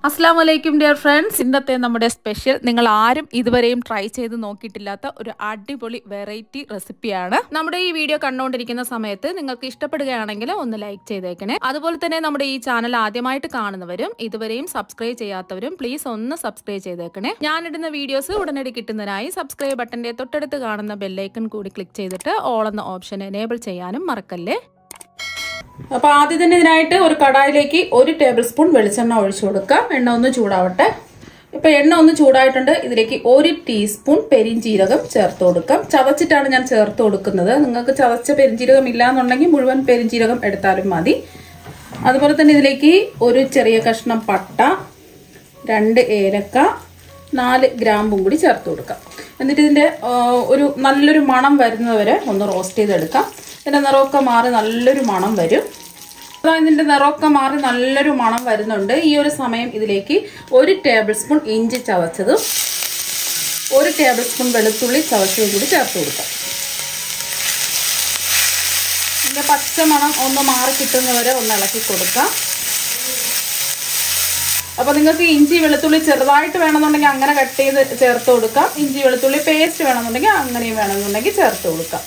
അസ്സാം വലൈക്കും dear friends ഇന്നത്തെ നമ്മുടെ സ്പെഷ്യൽ നിങ്ങൾ ആരും ഇതുവരെയും ട്രൈ ചെയ്ത് നോക്കിയിട്ടില്ലാത്ത ഒരു അടിപൊളി വെറൈറ്റി റെസിപ്പിയാണ് നമ്മുടെ ഈ വീഡിയോ കണ്ടുകൊണ്ടിരിക്കുന്ന സമയത്ത് നിങ്ങൾക്ക് ഇഷ്ടപ്പെടുകയാണെങ്കിൽ ഒന്ന് ലൈക്ക് ചെയ്തേക്കണേ അതുപോലെ തന്നെ നമ്മുടെ ഈ ചാനൽ ആദ്യമായിട്ട് കാണുന്നവരും ഇതുവരെയും സബ്സ്ക്രൈബ് ചെയ്യാത്തവരും പ്ലീസ് ഒന്ന് സബ്സ്ക്രൈബ് ചെയ്തേക്കണേ ഞാനിടുന്ന വീഡിയോസ് ഉടനടി കിട്ടുന്നതിനായി സബ്സ്ക്രൈബ് ബട്ടന്റെ തൊട്ടടുത്ത് കാണുന്ന ബെല്ലൈക്കൺ കൂടി ക്ലിക്ക് ചെയ്തിട്ട് ഓൾ എന്ന ഓപ്ഷൻ എനേബിൾ ചെയ്യാനും മറക്കല്ലേ അപ്പൊ ആദ്യം തന്നെ ഇതിനായിട്ട് ഒരു കടായിലേക്ക് ഒരു ടേബിൾ സ്പൂൺ വെളിച്ചെണ്ണ ഒഴിച്ചു കൊടുക്കാം എണ്ണ ഒന്ന് ചൂടാവട്ടെ ഇപ്പൊ എണ്ണ ഒന്ന് ചൂടായിട്ടുണ്ട് ഇതിലേക്ക് ഒരു ടീസ്പൂൺ പെരിഞ്ചീരകം ചേർത്ത് കൊടുക്കാം ചതച്ചിട്ടാണ് ഞാൻ ചേർത്ത് കൊടുക്കുന്നത് നിങ്ങൾക്ക് ചതച്ച പെരിഞ്ചീരകം ഇല്ലാന്നുണ്ടെങ്കിൽ മുഴുവൻ പെരിഞ്ചീരകം എടുത്താലും മതി അതുപോലെ തന്നെ ഇതിലേക്ക് ഒരു ചെറിയ കഷ്ണം പട്ട രണ്ട് ഏലക്ക നാല് ഗ്രാമ്പും കൂടി ചേർത്ത് കൊടുക്കാം എന്നിട്ട് ഇതിന്റെ ആ, ഒരു നല്ലൊരു മണം വരുന്നവരെ ഒന്ന് റോസ്റ്റ് ചെയ്തെടുക്കാം ഇതിന്റെ നിറമൊക്കെ മാറി നല്ലൊരു മണം വരും അതാ ഇതിന്റെ നിറമൊക്കെ മാറി നല്ലൊരു മണം വരുന്നുണ്ട് ഈ ഒരു സമയം ഇതിലേക്ക് ഒരു ടേബിൾ സ്പൂൺ ഇഞ്ചി ചതച്ചതും ഒരു ടേബിൾ സ്പൂൺ വെളുത്തുള്ളി ചതച്ചതും കൂടി ചേർത്ത് കൊടുക്കാം ഇതിന്റെ പച്ചമണം ഒന്ന് മാറി കിട്ടുന്നവരെ ഒന്ന് ഇളക്കി കൊടുക്കാം അപ്പൊ നിങ്ങൾക്ക് ഇഞ്ചി വെളുത്തുള്ളി ചെറുതായിട്ട് വേണമെന്നുണ്ടെങ്കിൽ അങ്ങനെ കട്ട് ചെയ്ത് ചേർത്ത് കൊടുക്കാം ഇഞ്ചി വെളുത്തുള്ളി പേസ്റ്റ് വേണമെന്നുണ്ടെങ്കിൽ അങ്ങനെയും വേണമെന്നുണ്ടെങ്കിൽ ചേർത്ത് കൊടുക്കാം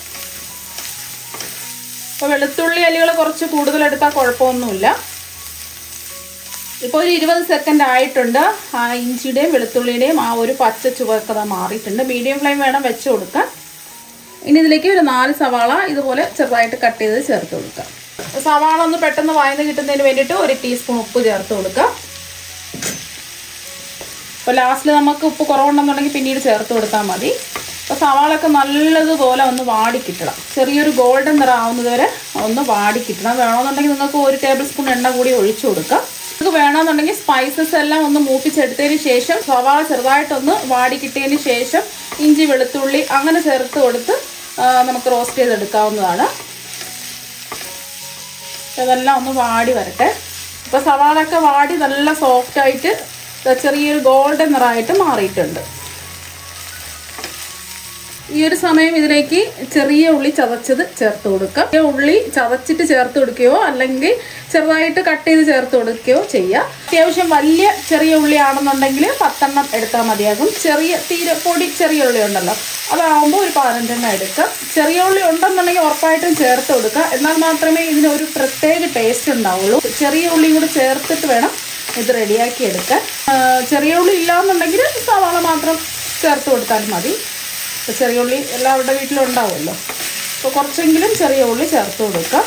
അപ്പൊ വെളുത്തുള്ളി അലികൾ കുറച്ച് കൂടുതൽ എടുത്താൽ കുഴപ്പമൊന്നുമില്ല ഇപ്പോൾ ഒരു ഇരുപത് സെക്കൻഡ് ആയിട്ടുണ്ട് ആ ഇഞ്ചിയുടെയും വെളുത്തുള്ളിയുടെയും ആ ഒരു പച്ച ചുവക്കത മാറിയിട്ടുണ്ട് മീഡിയം ഫ്ലെയിം വേണം വെച്ച് കൊടുക്കാൻ ഇനി ഇതിലേക്ക് ഒരു നാല് സവാള ഇതുപോലെ ചെറുതായിട്ട് കട്ട് ചെയ്ത് ചേർത്ത് കൊടുക്കാം സവാള ഒന്ന് പെട്ടെന്ന് വായന്ന് കിട്ടുന്നതിന് വേണ്ടിയിട്ട് ഒരു ടീസ്പൂൺ ഉപ്പ് ചേർത്ത് കൊടുക്കാം അപ്പോൾ ലാസ്റ്റിൽ നമുക്ക് ഉപ്പ് കുറവുണ്ടെന്നുണ്ടെങ്കിൽ പിന്നീട് ചേർത്ത് കൊടുത്താൽ മതി അപ്പോൾ സവാളൊക്കെ നല്ലതുപോലെ ഒന്ന് വാടി കിട്ടണം ചെറിയൊരു ഗോൾഡൻ നിറം ആവുന്നത് വരെ ഒന്ന് വാടി കിട്ടണം വേണമെന്നുണ്ടെങ്കിൽ നിങ്ങൾക്ക് ഒരു ടേബിൾ സ്പൂൺ എണ്ണ കൂടി ഒഴിച്ചു കൊടുക്കാം നിങ്ങൾക്ക് വേണമെന്നുണ്ടെങ്കിൽ സ്പൈസസ് എല്ലാം ഒന്ന് മൂപ്പിച്ചെടുത്തതിന് ശേഷം സവാള ചെറുതായിട്ടൊന്ന് വാടി കിട്ടിയതിന് ശേഷം ഇഞ്ചി വെളുത്തുള്ളി അങ്ങനെ ചേർത്ത് കൊടുത്ത് ആ, നമുക്ക് റോസ്റ്റ് ചെയ്തെടുക്കാവുന്നതാണ് ഇതെല്ലാം ഒന്ന് വാടി വരട്ടെ ഇപ്പോൾ സവാളൊക്കെ വാടി നല്ല സോഫ്റ്റ് ആയിട്ട് ചെറിയൊരു ഗോൾഡൻ നിറമായിട്ട് മാറിയിട്ടുണ്ട് ഈ ഒരു സമയം ഇതിലേക്ക് ചെറിയ ഉള്ളി ചതച്ചത് ചേർത്ത് കൊടുക്കുക ചെറിയ ഉള്ളി ചതച്ചിട്ട് ചേർത്ത് കൊടുക്കുകയോ അല്ലെങ്കിൽ ചെറുതായിട്ട് കട്ട് ചെയ്ത് ചേർത്ത് കൊടുക്കുകയോ ചെയ്യുക അത്യാവശ്യം വലിയ ചെറിയ ഉള്ളി ആണെന്നുണ്ടെങ്കിൽ പത്തെണ്ണം എടുത്താൽ മതിയാകും ചെറിയ തീരെ പൊടി ചെറിയ ഉള്ളി ഉണ്ടല്ലോ അതാവുമ്പോൾ ഒരു പതിനഞ്ചെണ്ണം എടുക്കുക ചെറിയ ഉള്ളി ഉണ്ടെന്നുണ്ടെങ്കിൽ ഉറപ്പായിട്ടും ചേർത്ത് കൊടുക്കുക എന്നാൽ മാത്രമേ ഇതിന് ഒരു പ്രത്യേക ടേസ്റ്റ് ഉണ്ടാവുള്ളൂ ചെറിയ ഉള്ളിയും കൂടി ചേർത്തിട്ട് വേണം ഇത് റെഡിയാക്കി എടുക്കാൻ ആ, ചെറിയ ഉള്ളി ഇല്ലാന്നുണ്ടെങ്കിൽ സവാള മാത്രം ചേർത്ത് കൊടുത്താലും മതി ഇപ്പോൾ ചെറിയ ഉള്ളി എല്ലാവരുടെ വീട്ടിലും ഉണ്ടാവുമല്ലോ അപ്പോൾ കുറച്ചെങ്കിലും ചെറിയ ഉള്ളി ചേർത്ത് കൊടുക്കുക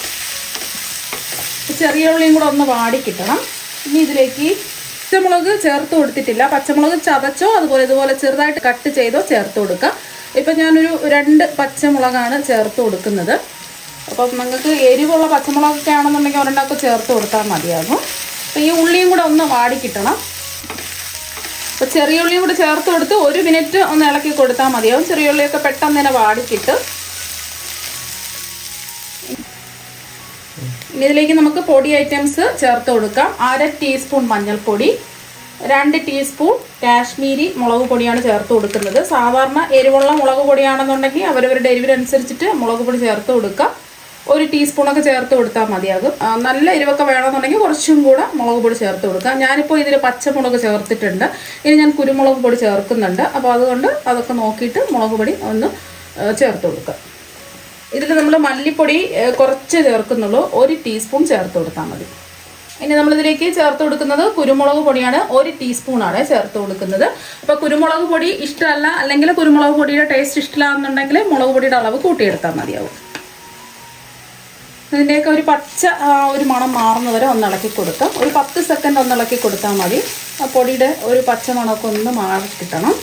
ഈ ചെറിയ ഉള്ളിയും കൂടെ ഒന്ന് വാടി കിട്ടണം ഇനി ഇതിലേക്ക് പച്ചമുളക് ചേർത്ത് കൊടുത്തിട്ടില്ല പച്ചമുളക് ചതച്ചോ അതുപോലെ ഇതുപോലെ ചെറുതായിട്ട് കട്ട് ചെയ്തോ ചേർത്ത് കൊടുക്കുക ഇപ്പം ഞാനൊരു രണ്ട് പച്ചമുളകാണ് ചേർത്ത് കൊടുക്കുന്നത് അപ്പം നിങ്ങൾക്ക് എരിവുള്ള പച്ചമുളകൊക്കെ ആണെന്നുണ്ടെങ്കിൽ ഒരെണ്ണമൊക്കെ ചേർത്ത് കൊടുത്താൽ മതിയാകും അപ്പം ഈ ഉള്ളിയും കൂടെ ഒന്ന് വാടി കിട്ടണം അപ്പോൾ ചെറിയ ഉള്ളിയും കൂടെ ചേർത്ത് കൊടുത്ത് ഒരു മിനിറ്റ് ഒന്ന് ഇളക്കി കൊടുത്താൽ മതിയാവും ചെറിയ ഉള്ളിയൊക്കെ പെട്ടെന്ന് തന്നെ വാടിക്കിട്ട് ഇനി ഇതിലേക്ക് നമുക്ക് പൊടി ഐറ്റംസ് ചേർത്ത് കൊടുക്കാം അര ടീസ്പൂൺ മഞ്ഞൾപ്പൊടി രണ്ട് ടീസ്പൂൺ കാശ്മീരി മുളക് പൊടിയാണ് ചേർത്ത് കൊടുക്കുന്നത് സാധാരണ എരിവുള്ള മുളക് പൊടിയാണെന്നുണ്ടെങ്കിൽ അവരവരുടെ എരിവിനനുസരിച്ചിട്ട് മുളക് പൊടി ചേർത്ത് കൊടുക്കാം ഒരു ടീസ്പൂണൊക്കെ ചേർത്ത് കൊടുത്താൽ മതിയാകും ആ, നല്ല എരിവൊക്കെ വേണമെന്നുണ്ടെങ്കിൽ കുറച്ചും കൂടെ മുളക് പൊടി ചേർത്ത് കൊടുക്കാം ഞാനിപ്പോൾ ഇതിൽ പച്ചമുളക് ചേർത്തിട്ടുണ്ട് ഇനി ഞാൻ കുരുമുളക് പൊടി ചേർക്കുന്നുണ്ട് അപ്പോൾ അതുകൊണ്ട് അതൊക്കെ നോക്കിയിട്ട് മുളക് പൊടി ഒന്ന് ആ, ചേർത്ത് കൊടുക്കാം ഇതിൽ നമ്മൾ മല്ലിപ്പൊടി ഏ, കുറച്ച് ചേർക്കുന്നുള്ളൂ ഒരു ടീസ്പൂൺ ചേർത്ത് കൊടുത്താൽ മതി ഇനി നമ്മളിതിലേക്ക് ചേർത്ത് കൊടുക്കുന്നത് കുരുമുളക് പൊടിയാണ് ഒരു ടീസ്പൂണാണ് ചേർത്ത് കൊടുക്കുന്നത് അപ്പോൾ കുരുമുളക് പൊടി ഇഷ്ടമല്ല അല്ലെങ്കിൽ കുരുമുളക് പൊടിയുടെ ടേസ്റ്റ് ഇഷ്ടമില്ലാന്നുണ്ടെങ്കിൽ മുളക് പൊടിയുടെ അളവ് കൂട്ടിയെടുത്താൽ മതിയാവും ഇതിൻ്റെയൊക്കെ ഒരു പച്ച ആ, ഒരു മണം മാറുന്നവരെ ഒന്ന് ഇളക്കി കൊടുക്കാം ഒരു പത്ത് സെക്കൻഡ് ഒന്ന് ഇളക്കി കൊടുത്താൽ മതി ആ പൊടിയുടെ ഒരു പച്ച മണമൊക്കെ ഒന്ന് മാറി കിട്ടണം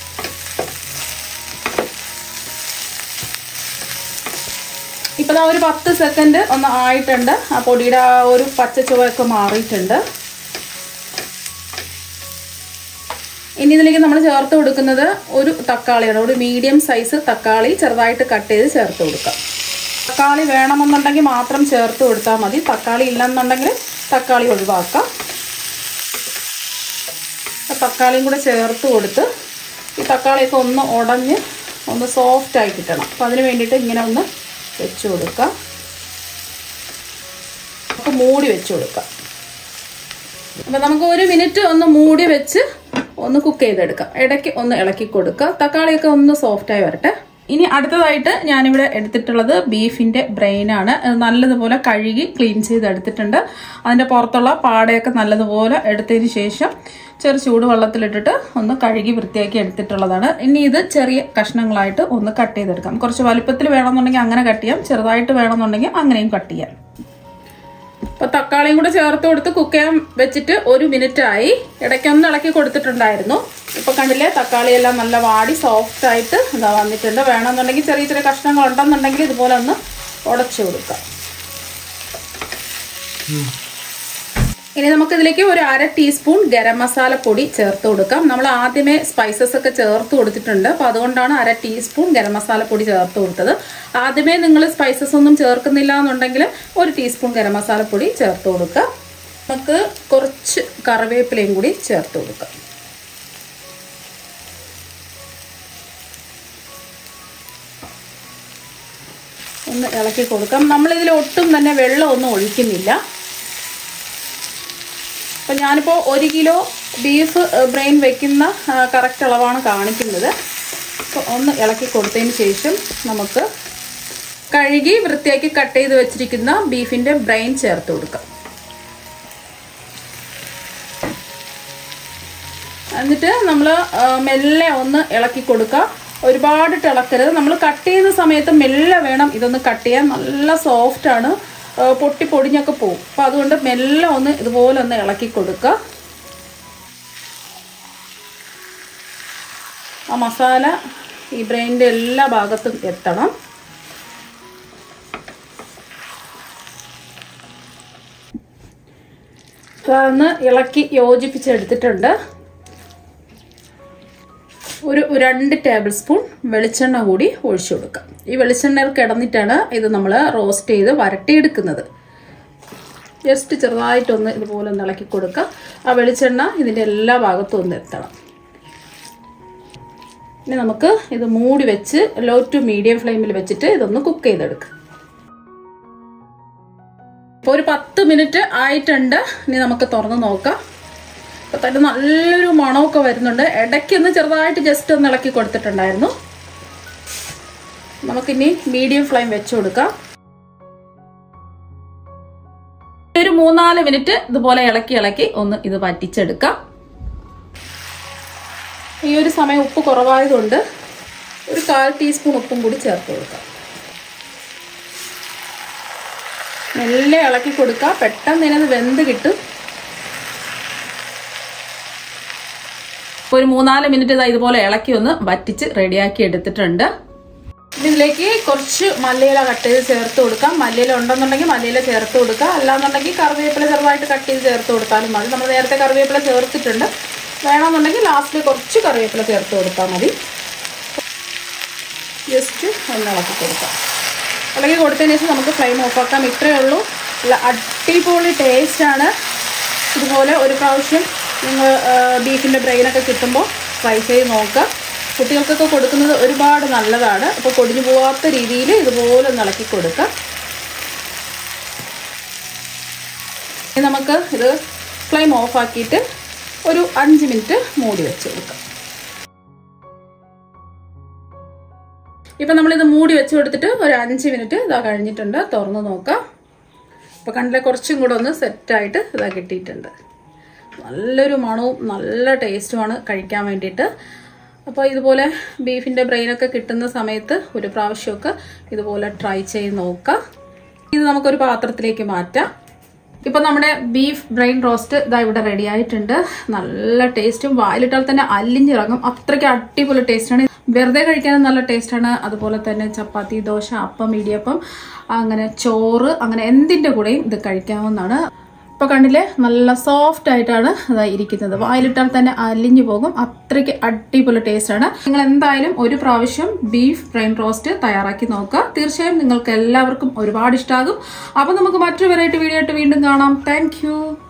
ഇപ്പം ദാ ഒരു പത്ത് സെക്കൻഡ് ഒന്ന് ആയിട്ടുണ്ട് ആ പൊടിയുടെ ആ ഒരു പച്ച ചുവയൊക്കെ മാറിയിട്ടുണ്ട് ഇനി ഇതിലേക്ക് നമ്മൾ ചേർത്ത് കൊടുക്കുന്നത് ഒരു തക്കാളിയാണ് ഒരു മീഡിയം സൈസ് തക്കാളി ചെറുതായിട്ട് കട്ട് ചെയ്ത് ചേർത്ത് കൊടുക്കാം തക്കാളി വേണമെന്നുണ്ടെങ്കിൽ മാത്രം ചേർത്ത് കൊടുത്താൽ മതി തക്കാളി ഇല്ലെന്നുണ്ടെങ്കിൽ തക്കാളി ഒഴിവാക്കാം അപ്പോൾ തക്കാളിയും കൂടെ ചേർത്ത് കൊടുത്ത് ഈ തക്കാളിയൊക്കെ ഒന്ന് ഉടഞ്ഞ് ഒന്ന് സോഫ്റ്റ് ആയി കിട്ടണം അപ്പോൾ അതിന് വേണ്ടിയിട്ട് ഇങ്ങനെ ഒന്ന് വെച്ച് കൊടുക്കാം നമുക്ക് മൂടി വെച്ച് കൊടുക്കാം അപ്പം നമുക്ക് ഒരു മിനിറ്റ് ഒന്ന് മൂടി വെച്ച് ഒന്ന് കുക്ക് ചെയ്തെടുക്കാം ഇടയ്ക്ക് ഒന്ന് ഇളക്കി കൊടുക്കുക തക്കാളിയൊക്കെ ഒന്ന് സോഫ്റ്റായി വരട്ടെ ഇനി അടുത്തതായിട്ട് ഞാനിവിടെ എടുത്തിട്ടുള്ളത് ബീഫിന്റെ ബ്രെയിൻ ആണ് അത് നല്ലതുപോലെ കഴുകി ക്ലീൻ ചെയ്ത് എടുത്തിട്ടുണ്ട് അതിന്റെ പുറത്തുള്ള പാടയൊക്കെ നല്ലതുപോലെ എടുത്തതിന് ശേഷം ചെറു ചൂടുവെള്ളത്തിലിട്ടിട്ട് ഒന്ന് കഴുകി വൃത്തിയാക്കി എടുത്തിട്ടുള്ളതാണ് ഇനി ഇത് ചെറിയ കഷ്ണങ്ങളായിട്ട് ഒന്ന് കട്ട് ചെയ്തെടുക്കാം കുറച്ച് വലുപ്പത്തിൽ വേണമെന്നുണ്ടെങ്കിൽ അങ്ങനെ കട്ട് ചെയ്യാം ചെറുതായിട്ട് വേണമെന്നുണ്ടെങ്കിൽ അങ്ങനെയും കട്ട് ചെയ്യാം അപ്പൊ തക്കാളിയും കൂടെ ചേർത്ത് കൊടുത്ത് കുക്ക് ചെയ്യാൻ വെച്ചിട്ട് ഒരു മിനിറ്റ് ആയി ഇടയ്ക്കൊന്ന് ഇളക്കി കൊടുത്തിട്ടുണ്ടായിരുന്നു ഇപ്പൊ കണ്ടില്ലേ തക്കാളി എല്ലാം നല്ല വാടി സോഫ്റ്റ് ആയിട്ട് ഇതാ വന്നിട്ടുണ്ട് വേണമെന്നുണ്ടെങ്കിൽ ചെറിയ ചെറിയ കഷ്ണങ്ങൾ ഉണ്ടെന്നുണ്ടെങ്കിൽ ഇതുപോലെ ഒന്ന് ഉടച്ചു കൊടുക്കാം ഇനി നമുക്ക് ഇതിലേക്ക് ഒരു അര ടീസ്പൂൺ ഗരം മസാല പൊടി ചേർത്ത് കൊടുക്കാം നമ്മൾ ആദ്യമേ സ്പൈസസ് ഒക്കെ ചേർത്ത് കൊടുത്തിട്ടുണ്ട് അപ്പോൾ അതുകൊണ്ടാണ് അര ടീസ്പൂൺ ഗരം മസാല പൊടി ചേർത്ത് കൊടുത്തത് ആദ്യമേ നിങ്ങൾ സ്പൈസസ് ഒന്നും ചേർക്കുന്നില്ല എന്നുണ്ടെങ്കിൽ ഒരു ടീസ്പൂൺ ഗരം മസാല പൊടി ചേർത്ത് കൊടുക്കുക നമുക്ക് കുറച്ച് കറിവേപ്പിലയും കൂടി ചേർത്ത് കൊടുക്കാം ഒന്ന് ഇളക്കി കൊടുക്കാം നമ്മളിതിൽ ഒട്ടും തന്നെ വെള്ളമൊന്നും ഒഴിക്കുന്നില്ല അപ്പം ഞാനിപ്പോൾ ഒരു കിലോ ബീഫ് ബ്രെയിൻ വെക്കുന്ന കറക്റ്റ് അളവാണ് കാണിക്കുന്നത് അപ്പോൾ ഒന്ന് ഇളക്കി കൊടുത്തതിന് ശേഷം നമുക്ക് കഴുകി വൃത്തിയാക്കി കട്ട് ചെയ്ത് വെച്ചിരിക്കുന്ന ബീഫിൻ്റെ ബ്രെയിൻ ചേർത്ത് കൊടുക്കാം എന്നിട്ട് നമ്മൾ മെല്ലെ ഒന്ന് ഇളക്കി കൊടുക്കുക ഒരുപാടിട്ട് ഇളക്കരുത് നമ്മൾ കട്ട് ചെയ്യുന്ന സമയത്ത് മെല്ലെ വേണം ഇതൊന്ന് കട്ട് ചെയ്യാൻ നല്ല സോഫ്റ്റ് ആണ് പൊട്ടി പൊടിഞ്ഞൊക്കെ പോകും അപ്പം അതുകൊണ്ട് മെല്ലെ ഒന്ന് ഇതുപോലെ ഒന്ന് ഇളക്കി കൊടുക്കുക ആ മസാല ഈ ബ്രെയിനിൻ്റെ എല്ലാ ഭാഗത്തും എത്തണം ഒന്ന് ഇളക്കി യോജിപ്പിച്ചെടുത്തിട്ടുണ്ട് ഒരു രണ്ട് ടേബിൾ സ്പൂൺ വെളിച്ചെണ്ണ കൂടി ഒഴിച്ചു കൊടുക്കാം ഈ വെളിച്ചെണ്ണയിൽ കിടന്നിട്ടാണ് ഇത് നമ്മൾ റോസ്റ്റ് ചെയ്ത് വരട്ടിയെടുക്കുന്നത് ജസ്റ്റ് ചെറുതായിട്ടൊന്ന് ഇതുപോലെ ഒന്ന് ഇളക്കി കൊടുക്കുക ആ വെളിച്ചെണ്ണ ഇതിൻ്റെ എല്ലാ ഭാഗത്തും ഒന്ന് എത്തണം ഇനി നമുക്ക് ഇത് മൂടി വെച്ച് ലോ ടു മീഡിയം ഫ്ലെയിമിൽ വെച്ചിട്ട് ഇതൊന്ന് കുക്ക് ചെയ്തെടുക്കുക ഇപ്പോൾ ഒരു പത്ത് മിനിറ്റ് ആയിട്ടുണ്ട് ഇനി നമുക്ക് തുറന്ന് നോക്കാം അപ്പോൾ തന്നെ നല്ലൊരു മണമൊക്കെ വരുന്നുണ്ട് ഇടയ്ക്കൊന്ന് ചെറുതായിട്ട് ജസ്റ്റ് ഒന്ന് ഇളക്കി കൊടുത്തിട്ടുണ്ടായിരുന്നു നമുക്കിനി മീഡിയം ഫ്ലെയിം വെച്ച് കൊടുക്കാം ഒരു മൂന്നാല് മിനിറ്റ് ഇതുപോലെ ഇളക്കി ഇളക്കി ഒന്ന് ഇത് വറ്റിച്ചെടുക്കാം ഈ ഒരു സമയം ഉപ്പ് കുറവായതുകൊണ്ട് ഒരു കാൽ ടീസ്പൂൺ ഉപ്പും കൂടി ചേർത്ത് കൊടുക്കാം മെല്ലെ ഇളക്കി കൊടുക്കുക പെട്ടെന്ന് ഇതിനത് വെന്ത് കിട്ടും ഒരു മൂന്നാല് മിനിറ്റ് ഇതാ ഇതുപോലെ ഇളക്കി ഒന്ന് വറ്റിച്ച് റെഡിയാക്കി എടുത്തിട്ടുണ്ട് ഇതിലേക്ക് കുറച്ച് മല്ലിയില കട്ട് ചെയ്ത് ചേർത്ത് കൊടുക്കാം മല്ലിയില ഉണ്ടെന്നുണ്ടെങ്കിൽ മല്ലിയില ചേർത്ത് കൊടുക്കുക അല്ലാന്നുണ്ടെങ്കിൽ കറിവേപ്പില ചെറുതായിട്ട് കട്ട് ചെയ്ത് ചേർത്ത് കൊടുത്താലും മതി നമ്മൾ നേരത്തെ കറിവേപ്പില ചേർത്തിട്ടുണ്ട് വേണമെന്നുണ്ടെങ്കിൽ ലാസ്റ്റിൽ കുറച്ച് കറിവേപ്പില ചേർത്ത് കൊടുത്താൽ മതി ജസ്റ്റ് ഒന്ന് ഇളക്കി കൊടുക്കാം ഇളക്കി കൊടുത്തതിന് ശേഷം നമുക്ക് ഫ്ലെയിം ഓഫാക്കാം ഇത്രയേ ഉള്ളൂ നല്ല അടിപൊളി ടേസ്റ്റാണ് ഇതുപോലെ ഒരു പ്രാവശ്യം നിങ്ങൾ ബീഫിൻ്റെ ബ്രെയിനൊക്കെ കിട്ടുമ്പോൾ ട്രൈ ചെയ്ത് നോക്കുക കുട്ടികൾക്കൊക്കെ കൊടുക്കുന്നത് ഒരുപാട് നല്ലതാണ് അപ്പോൾ പൊടിഞ്ഞു പോകാത്ത രീതിയിൽ ഇതുപോലെ ഒന്ന് ഇളക്കി കൊടുക്കുക ഇനി നമുക്ക് ഇത് ഫ്ലെയിം ഓഫാക്കിയിട്ട് ഒരു അഞ്ച് മിനിറ്റ് മൂടി വെച്ച് കൊടുക്കാം ഇപ്പം നമ്മളിത് മൂടി വെച്ച് കൊടുത്തിട്ട് ഒരു അഞ്ച് മിനിറ്റ് ഇതാ കഴിഞ്ഞിട്ടുണ്ട് തുറന്ന് നോക്കാം ഇപ്പോൾ കണ്ടില്ലേ കുറച്ചും കൂടെ ഒന്ന് സെറ്റായിട്ട് ഇതാ കിട്ടിയിട്ടുണ്ട് നല്ലൊരു മണവും നല്ല ടേസ്റ്റുമാണ് കഴിക്കാൻ വേണ്ടിയിട്ട് അപ്പോൾ ഇതുപോലെ ബീഫിൻ്റെ ബ്രെയിനൊക്കെ കിട്ടുന്ന സമയത്ത് ഒരു പ്രാവശ്യമൊക്കെ ഇതുപോലെ ട്രൈ ചെയ്ത് നോക്കാം ഇത് നമുക്കൊരു പാത്രത്തിലേക്ക് മാറ്റാം ഇപ്പൊ നമ്മുടെ ബീഫ് ബ്രെയിൻ റോസ്റ്റ് ഇതാ ഇവിടെ റെഡി ആയിട്ടുണ്ട് നല്ല ടേസ്റ്റും വായിലിട്ടാൽ തന്നെ അല്ലിഞ്ഞിറങ്ങും അത്രയ്ക്ക് അടിപൊളി ടേസ്റ്റാണ് വെറുതെ കഴിക്കാനും നല്ല ടേസ്റ്റാണ് അതുപോലെ തന്നെ ചപ്പാത്തി ദോശ അപ്പം ഇടിയപ്പം അങ്ങനെ ചോറ് അങ്ങനെ എന്തിൻ്റെ കൂടെയും ഇത് കഴിക്കാവുന്നതാണ് ഇപ്പൊ കണ്ടില്ലേ നല്ല സോഫ്റ്റ് ആയിട്ടാണ് അതാ ഇരിക്കുന്നത് വായിലിട്ടാൽ തന്നെ അലിഞ്ഞു പോകും അത്രയ്ക്ക് അടിപൊളി ടേസ്റ്റ് ആണ് നിങ്ങൾ എന്തായാലും ഒരു പ്രാവശ്യം ബീഫ് ബ്രെയിൻ റോസ്റ്റ് തയ്യാറാക്കി നോക്കുക തീർച്ചയായും നിങ്ങൾക്ക് എല്ലാവർക്കും ഒരുപാട് ഇഷ്ടമാകും അപ്പൊ നമുക്ക് മറ്റൊരു വെറൈറ്റി വീഡിയോ ആയിട്ട് വീണ്ടും കാണാം താങ്ക്